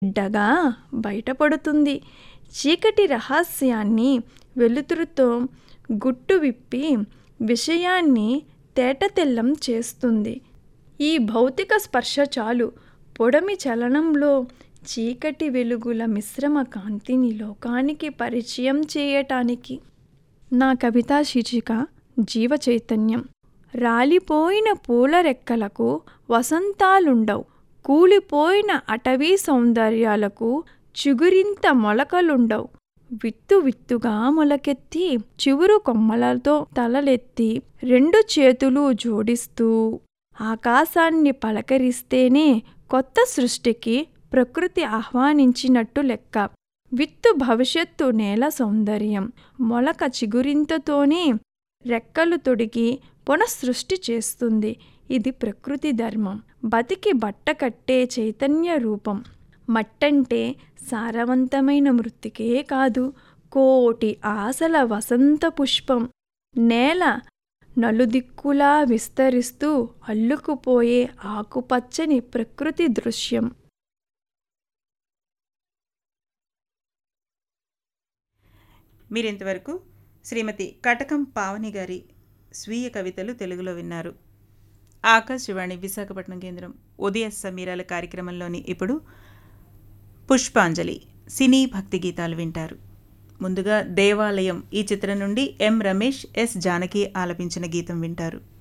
బిడ్డగా బయటపడుతుంది చీకటి రహస్యాన్ని వెలుతురుతో గుట్టు విప్పి విషయాన్ని తేటతెల్లం చేస్తుంది ఈ భౌతిక స్పర్శ చాలు పొడమి చలనంలో చీకటి వెలుగుల మిశ్రమ కాంతిని లోకానికి పరిచయం చేయటానికి నా కవితా శీర్షిక జీవ చైతన్యం రాలిపోయిన పూల రెక్కలకు వసంతాలుండవు కూలిపోయిన అటవీ సౌందర్యాలకు చిగురింత మొలకలుండవు విత్తు విత్తుగా మొలకెత్తి చివురు కొమ్మలతో తలలెత్తి రెండు చేతులు జోడిస్తూ ఆకాశాన్ని పలకరిస్తేనే కొత్త సృష్టికి ప్రకృతి ఆహ్వానించినట్టు లెక్క విత్తు భవిష్యత్తు నేల సౌందర్యం మొలక చిగురింతతోనే రెక్కలు తొడిగి పునఃసృష్టి చేస్తుంది ఇది ప్రకృతి ధర్మం బతికి బట్ట కట్టే చైతన్య రూపం మట్టంటే సారవంతమైన మృతికే కాదు కోటి ఆశల వసంత పుష్పం నేల నలుదిక్కులా విస్తరిస్తూ అల్లుకుపోయే ఆకుపచ్చని ప్రకృతి దృశ్యం మీరింతవరకు శ్రీమతి కటకం పావని గారి స్వీయ కవితలు తెలుగులో విన్నారు ఆకాశవాణి విశాఖపట్నం కేంద్రం ఉదయ సమీరాల కార్యక్రమంలోని ఇప్పుడు పుష్పాంజలి సినీ భక్తి గీతాలు వింటారు ముందుగా దేవాలయం ఈ చిత్రం నుండి ఎం రమేష్ ఎస్ జానకి ఆలపించిన గీతం వింటారు